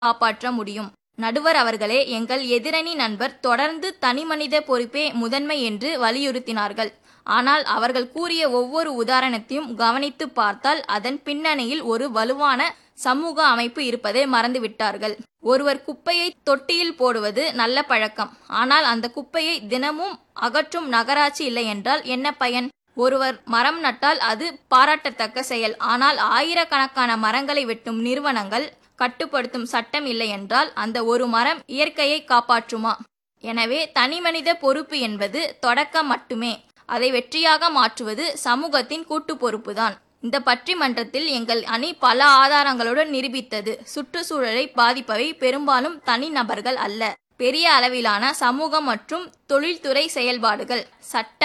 காப்பாற்ற முடியும் நடுவர் அவர்களே எங்கள் எதிரணி நண்பர் தொடர்ந்து தனிமனித பொறுப்பே முதன்மை என்று வலியுறுத்தினார்கள் ஆனால் அவர்கள் கூறிய ஒவ்வொரு உதாரணத்தையும் கவனித்து பார்த்தால் அதன் பின்னணியில் ஒரு வலுவான சமூக அமைப்பு இருப்பதை மறந்துவிட்டார்கள் ஒருவர் குப்பையை தொட்டியில் போடுவது நல்ல பழக்கம் ஆனால் அந்த குப்பையை தினமும் அகற்றும் நகராட்சி இல்லை என்றால் என்ன பயன் ஒருவர் மரம் நட்டால் அது பாராட்டத்தக்க செயல் ஆனால் ஆயிரக்கணக்கான மரங்களை வெட்டும் நிறுவனங்கள் கட்டுப்படுத்தும் சட்டம் இல்லை என்றால் அந்த ஒரு மரம் இயற்கையை காப்பாற்றுமா எனவே தனிமனித பொறுப்பு என்பது தொடக்கம் மட்டுமே அதை வெற்றியாக மாற்றுவது சமூகத்தின் கூட்டு பொறுப்புதான் இந்த பட்டிமன்றத்தில் எங்கள் அணி பல ஆதாரங்களுடன் நிரூபித்தது சுற்றுச்சூழலை பாதிப்பவை பெரும்பாலும் தனிநபர்கள் அல்ல பெரிய அளவிலான சமூக மற்றும் தொழில்துறை செயல்பாடுகள் சட்ட